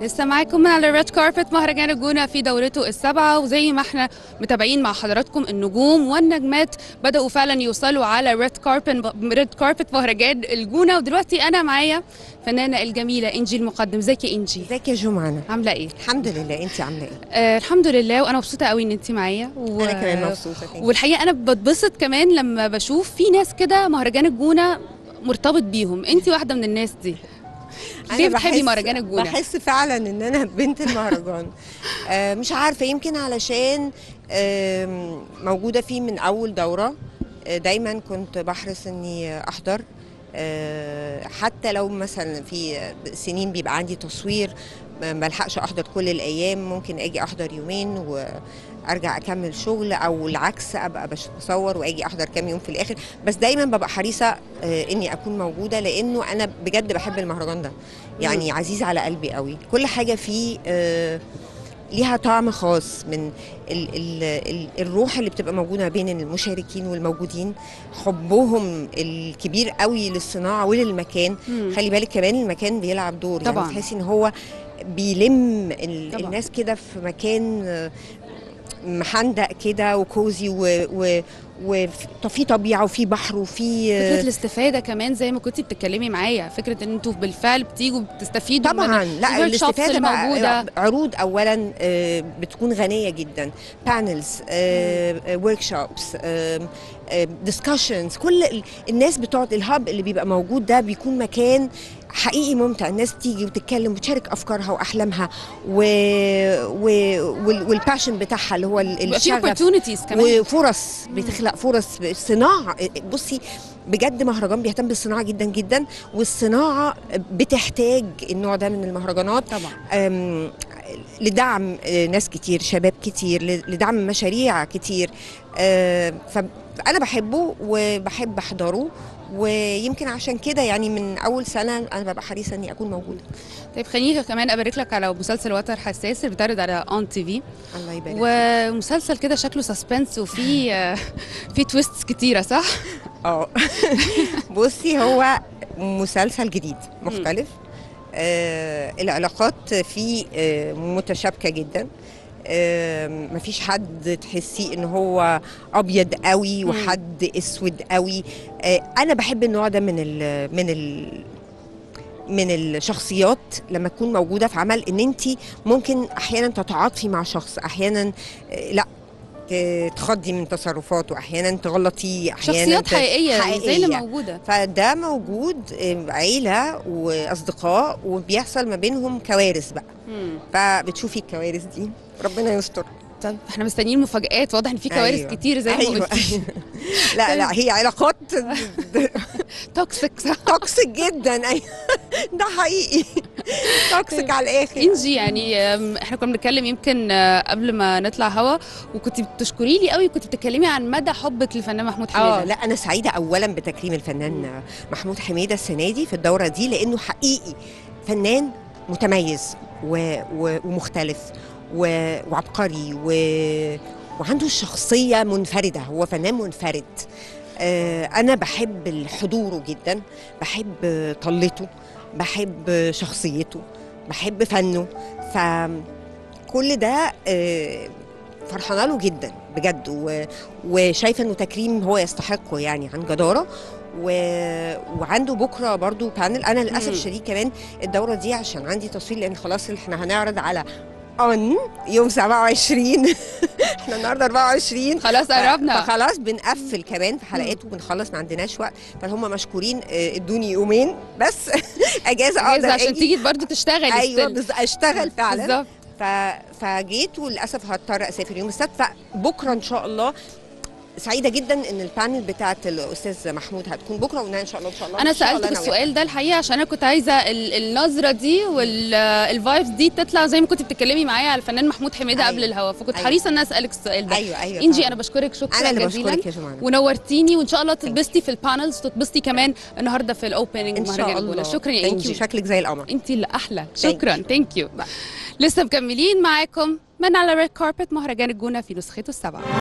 لسه معاكم من على الريد كاربت مهرجان الجونة في دورته السابعة وزي ما احنا متابعين مع حضراتكم النجوم والنجمات بدأوا فعلا يوصلوا على ريد كاربت ريد كاربت مهرجان الجونة ودلوقتي أنا معايا فنانة الجميلة إنجي المقدم ازيك يا إنجي ازيك يا جمعة عاملة إيه؟ الحمد لله انت عامله ايه آه الحمد لله وأنا مبسوطة قوي إن أنت معايا و... انا كمان مبسوطه thank you. والحقيقة أنا بتبسط كمان لما بشوف في ناس كده مهرجان الجونة مرتبط بيهم أنت واحدة من الناس دي ليه أنا بتحبي بحس- مهرجان الجونة؟ بحس فعلا ان انا بنت المهرجان آه مش عارفه يمكن علشان آم، موجوده فيه من اول دوره آه دايما كنت بحرص اني احضر آه، حتى لو مثلا في سنين بيبقى عندي تصوير ما بلحقش احضر كل الايام ممكن اجي احضر يومين وارجع اكمل شغل او العكس ابقى بش- بصور واجي احضر كام يوم في الاخر بس دايما ببقى حريصه آه، اني اكون موجوده لانه انا بجد بحب المهرجان ده يعني عزيز على قلبي قوي كل حاجه فيه آه، ليها طعم خاص من ال ال ال الروح اللي بتبقى موجوده بين المشاركين والموجودين حبهم الكبير قوي للصناعه وللمكان مم. خلي بالك كمان المكان بيلعب دور طبعاً. يعني تحسي ان هو بيلم ال طبعاً. الناس كده في مكان آه، محندق كده وكوزي و- و- وفي طبيعه وفي بحر وفي فكره آه، الاستفاده كمان زي ما كنتي بتتكلمي معايا فكره ان انتوا بالفعل بتيجوا بتستفيدوا طبعا من لا الworkshops الاستفاده اللي بقى موجوده عروض اولا آه، بتكون غنيه جدا بانلز ورك شوبس ديسكشنز كل ال- الناس بتقعد الهاب اللي بيبقى موجود ده بيكون مكان حقيقي ممتع الناس تيجي وتتكلم وتشارك افكارها واحلامها و... و... وال- والباشن بتاعها اللي هو ال- بيبقى في الشغف opportunities كمان وفرص بتخلق فرص صناعه بصي بجد مهرجان بيهتم بالصناعه جدا جدا والصناعه بتحتاج النوع ده من المهرجانات طبعا أم، لدعم آه، ناس كتير شباب كتير ل- لدعم مشاريع كتير آه، فانا بحبه وبحب احضره ويمكن عشان كده يعني من اول سنه انا ببقى حريصه اني اكون موجوده طيب خليني كمان ابارك لك على مسلسل وتر حساس اللي بيتعرض على اون تي في الله يبارك ومسلسل كده شكله سسبنس وفي آه، في تويستس كتيره صح اه بصي هو مسلسل جديد مختلف آه العلاقات فيه آه متشابكه جدا آه مفيش حد تحسيه ان هو ابيض قوي مم. وحد اسود قوي آه انا بحب النوع ده من ال من ال من الشخصيات لما تكون موجوده في عمل ان انت ممكن احيانا تتعاطفي مع شخص احيانا آه، لا ت- تخضي من تصرفاته احيانا تغلطي احيانا شخصيات ت- حقيقيه زي اللي موجوده فده موجود آه، عيلة وأصدقاء وبيحصل ما بينهم كوارث بقى مم. فبتشوفي الكوارث دي ربنا يستر طب احنا مستنيين مفاجآت واضح ان في كوارث أيوة. كتير زي ما أيوة. قلتي لا لا هي علاقات توكسيك صح توكسيك جدا أيوة. ده حقيقي توكسيك على الآخر انجي يعني أم، احنا كنا بنتكلم يمكن آه، قبل ما نطلع هوا وكنت بتشكري لي قوي كنت بتتكلمي عن مدى حبك للفنان محمود اه حميده لا انا سعيده اولا بتكريم الفنان محمود حميده السنه دي في الدوره دي لانه حقيقي فنان متميز و... و... ومختلف و... وعبقري و... وعنده شخصيه منفرده هو فنان منفرد آه انا بحب حضوره جدا بحب طلته بحب شخصيته بحب فنه فكل ده آه فرحانه له جدا بجد و... وشايفه انه تكريم هو يستحقه يعني عن جداره و... وعنده بكره برضو بانل انا للاسف مم. الشديد كمان الدوره دي عشان عندي تصوير لان خلاص احنا هنعرض على اون يوم 27 احنا النهارده 24 خلاص قربنا فخلاص بنقفل كمان في حلقات وبنخلص ما عندناش وقت فهم مشكورين آه، ادوني يومين بس اجازه اقدر جايزة عشان أجي. تيجي برضو تشتغلي ايوه still. بز... اشتغل فعلا بالظبط ف... فجيت وللاسف هضطر اسافر يوم السبت فبكره ان شاء الله سعيده جدا ان البانل بتاعت الاستاذ محمود هتكون بكره وانها ان شاء الله ان شاء الله انا إن شاء الله سالتك أنا السؤال ده الحقيقه عشان انا كنت عايزه ال- النظره دي والفايبس دي تطلع زي ما كنت بتتكلمي معايا على الفنان محمود حميده أيوة. قبل الهوا فكنت أيوة. حريصه ان أنا اسالك السؤال ده ايوه ايوه انجي طبعاً. انا بشكرك شكرا انا اللي جزيلا بشكرك يا جماعه ونورتيني وان شاء الله تتبسطي في البانلز وتتبسطي كمان النهارده في الاوبننج ان شاء مهرجان الله الجونه شكرا يا Thank you. انجي شكلك زي القمر انت اللي احلى Thank شكرا ثانك يو لسه مكملين معاكم من على ريد كاربت مهرجان الجونه في نسخته السابعه